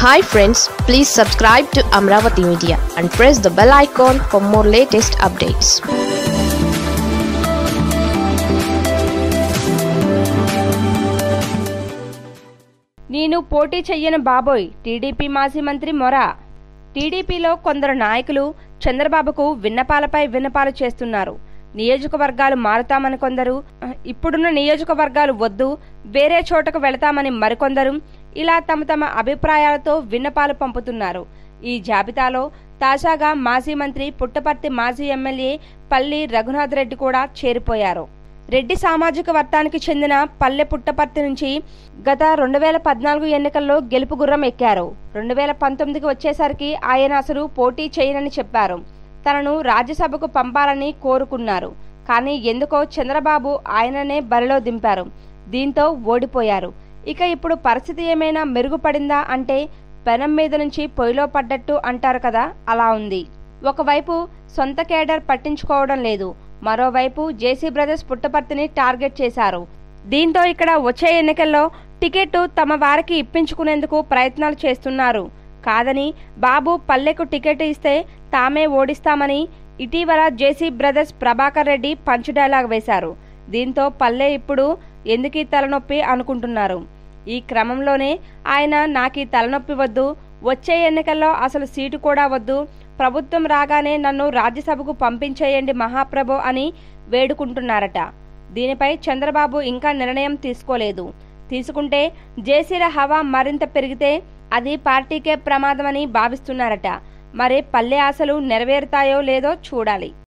hi friends please subscribe to Amaravati media and press the bell icon for more latest updates నేను పోటీ చెయ్యను బాబోయ్ TDP మాజీ మంత్రి మొర టీడీపీలో కొందరు నాయకులు చంద్రబాబుకు విన్నపాలపై విన్నపాలు చేస్తున్నారు నియోజకవర్గాలు మారుతామని కొందరు ఇప్పుడున్న నియోజకవర్గాలు వద్దు వేరే చోటకు వెళతామని మరికొందరు ఇలా తమ తమ అభిప్రాయాలతో విన్నపాలు పంపుతున్నారు ఈ జాబితాలో తాజాగా మాజీ మంత్రి పుట్టపర్తి మాజీ ఎమ్మెల్యే పల్లి రఘునాథ్ రెడ్డి కూడా చేరిపోయారు రెడ్డి సామాజిక వర్గానికి చెందిన పల్లె పుట్టపర్తి నుంచి గత రెండు వేల పద్నాలుగు ఎన్నికల్లో గెలుపు గుర్రం ఎక్కారు రెండు వేల పంతొమ్మిదికి వచ్చేసరికి ఆయన అసలు పోటీ చేయనని చెప్పారు తనను రాజ్యసభకు పంపాలని కోరుకున్నారు కానీ ఎందుకో చంద్రబాబు ఆయననే బరిలో దింపారు దీంతో ఓడిపోయారు ఇక ఇప్పుడు పరిస్థితి ఏమైనా మెరుగుపడిందా అంటే పెనం మీద నుంచి పొయ్యిలో పడ్డట్టు అంటారు కదా అలా ఉంది ఒకవైపు సొంత కేడర్ పట్టించుకోవడం లేదు మరోవైపు జేసీ బ్రదర్స్ పుట్టపర్తిని టార్గెట్ చేశారు దీంతో ఇక్కడ వచ్చే ఎన్నికల్లో టికెట్ తమ వారికి ఇప్పించుకునేందుకు ప్రయత్నాలు చేస్తున్నారు కాదని బాబు పల్లెకు టికెట్ ఇస్తే తామే ఓడిస్తామని ఇటీవల J C brothers Prabhakar Reddy punch dialogue వేశారు దీంతో పల్లె ఇప్పుడు ఎందుకీ తలనొప్పి అనుకుంటున్నారు ఈ క్రమంలోనే ఆయన నాకీ తలనొప్పి వద్దు వచ్చే ఎన్నికల్లో అసలు సీటు కూడా వద్దు ప్రభుత్వం రాగానే నన్ను రాజ్యసభకు పంపించేయండి మహాప్రభు అని వేడుకుంటున్నారట దీనిపై చంద్రబాబు ఇంకా నిర్ణయం తీసుకోలేదు తీసుకుంటే జేసీల హవా మరింత పెరిగితే అది పార్టీకే ప్రమాదమని భావిస్తున్నారట మరి పల్లె ఆశలు నెరవేరుతాయో లేదో చూడాలి